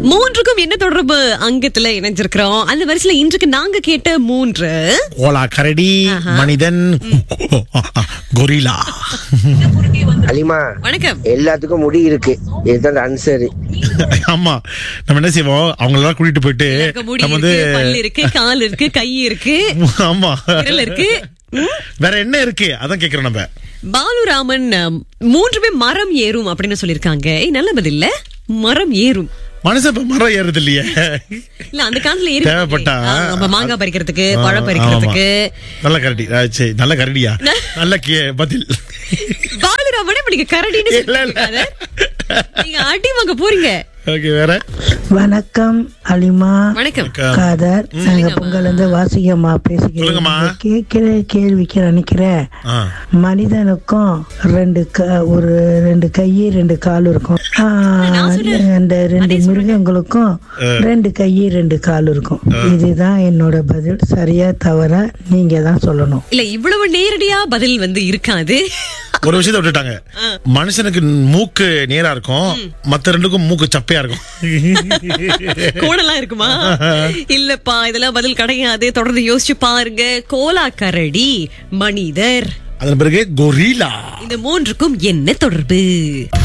மூன்றுக்கும் என்ன தொடர்பு அங்கத்துல இணைஞ்சிருக்கிறோம் அந்த வரிசையில இன்றைக்கு நாங்க கேட்ட மூன்று ஓலா கரடி மனிதன் கொரிலா அலிமா வணக்கம் எல்லாத்துக்கும் முடி இருக்கு இதுதான் ஆன்சர் ஆமா நம்ம என்ன செய்வோம் அவங்க எல்லாம் கூட்டிட்டு போயிட்டு எல்லாருக்கும் முடி நம்ம இருக்கு வந்து பல்லு இருக்கு கால் இருக்கு கை இருக்கு ஆமா விரல் இருக்கு ம்? வேற என்ன இருக்கு அதான் கேக்குறோம் நம்ம பாலுராமன் அஹ், மூன்றுமே மரம் ஏறும் அப்படின்னு சொல்லிருக்காங்க ஏய், நல்ல பதில்ல மரம் ஏறும் மனுஷன் இப்ப மரம் ஏறுது இல்லையே இல்ல அந்த காலத்துல ஏறி தேவைப்பட்டா நம்ம மாங்காய் பறிக்கிறதுக்கு ஆ, பழம் பறிக்கிறதுக்கு ஆமா. நல்ல கரடி ஆ, சரி நல்ல கரடியா நல்ல கே- பதில் பாலுராமனே இப்ப நீங்க கரடின்னு இல்ல, சொல்லிட்டு இல்ல. இருக்காத. நீங்க அடி வாங்க போறீங்க ஓகே வேற வணக்கம் அலிமா வணக்கம் காதர் நாங்க பொங்கல் இருந்து வாசிகம்மா சொல்லுங்கம்மா. பேசிக்கிறேன் கேட்கிற கேள்விக்கு நினைக்கிறேன் ஆ. மனிதனுக்கும் ரெண்டு க- ஒரு ரெண்டு கை ரெண்டு கால் இருக்கும் ஆ, நான் சொன்னேன். அந்த ரெண்டு மிருகங்களுக்கும் ரெண்டு கை ரெண்டு கால் இருக்கும் இதுதான் என்னோட பதில் சரியா தவறா நீங்க தான் சொல்லணும் இல்ல இவ்வளவு நேரடியா பதில் வந்து இருக்காது ஒரு விஷயத்த விட்டுட்டாங்க மனுஷனுக்கு மூக்கு நேரா இருக்கும் மத்த ரெண்டுக்கும் மூக்கு சப்பையா இருக்கும் கோணலா இருக்குமா இல்லப்பா இதெல்லாம் பதில் கிடையாது தொடர்ந்து யோசிச்சு பாருங்க கோலா கரடி மனிதர் அதன் பிறகு கொரிலா இந்த மூன்றுக்கும் என்ன தொடர்பு